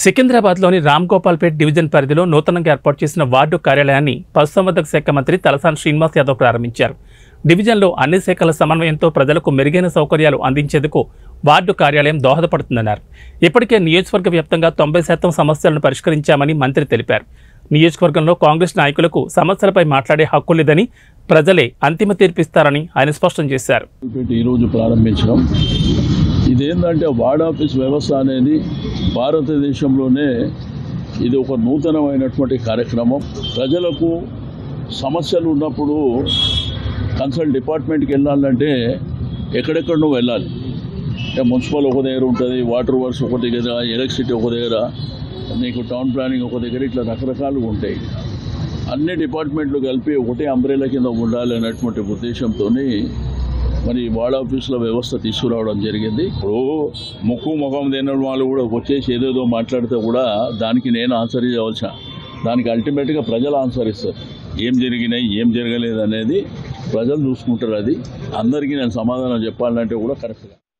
సికింద్రాబాద్లోని Ram Gopalpet division పరిధిలో నూతనంగా ఏర్పాటు చేసిన వార్డు కార్యాలయాన్ని పశుసంవర్ధక శాఖ మంత్రి తలసాని శ్రీనివాస్ యాదవ్ ప్రారంభించారు డివిజన్లో అన్ని శాఖల సమన్వయంతో ప్రజలకు మెరుగైన సౌకర్యాలు అందించేందుకు వార్డు కార్యాలయం దోహదపడుతుందన్నారు ఇప్పటికే నియోజకవర్గ వ్యాప్తంగా తొంభై శాతం సమస్యలను పరిష్కరించామని మంత్రి తెలిపారు నియోజకవర్గంలో కాంగ్రెస్ నాయకులకు సమస్యలపై మాట్లాడే హక్కు లేదని ప్రజలే అంతిమ తీర్పిస్తారని ఆయన స్పష్టం చేశారు పెట్టి ఈరోజు ప్రారంభించడం ఇదేంటంటే వార్డ్ ఆఫీస్ వ్యవస్థ అనేది భారతదేశంలోనే ఇది ఒక నూతనమైనటువంటి కార్యక్రమం ప్రజలకు సమస్యలు ఉన్నప్పుడు కన్సల్ట్ డిపార్ట్మెంట్కి వెళ్ళాలంటే ఎక్కడెక్కడనో వెళ్ళాలి అంటే మున్సిపల్ ఒక దగ్గర ఉంటుంది వాటర్ వర్క్స్ ఒక దగ్గర ఎలక్ట్రిసిటీ ఒక దగ్గర నీకు టౌన్ ప్లానింగ్ ఒక దగ్గర ఇట్లా రకరకాలుగా ఉంటాయి అన్ని డిపార్ట్మెంట్లు కలిపి ఒకటే అంబ్రెలా కింద ఉండాలి అనేటువంటి ఉద్దేశంతో మరి వార్డ్ ఆఫీసుల వ్యవస్థ తీసుకురావడం జరిగింది ఇప్పుడు ముక్కు ముఖం తిన్న వాళ్ళు కూడా వచ్చేసి ఏదేదో మాట్లాడితే కూడా దానికి నేను ఆన్సర్ చేయవలసిన దానికి అల్టిమేట్గా ప్రజలు ఆన్సర్ ఇస్తారు ఏం జరిగినాయి ఏం జరగలేదు అనేది ప్రజలు చూసుకుంటారు అది అందరికీ నేను సమాధానం చెప్పాలంటే కూడా కరెక్ట్గా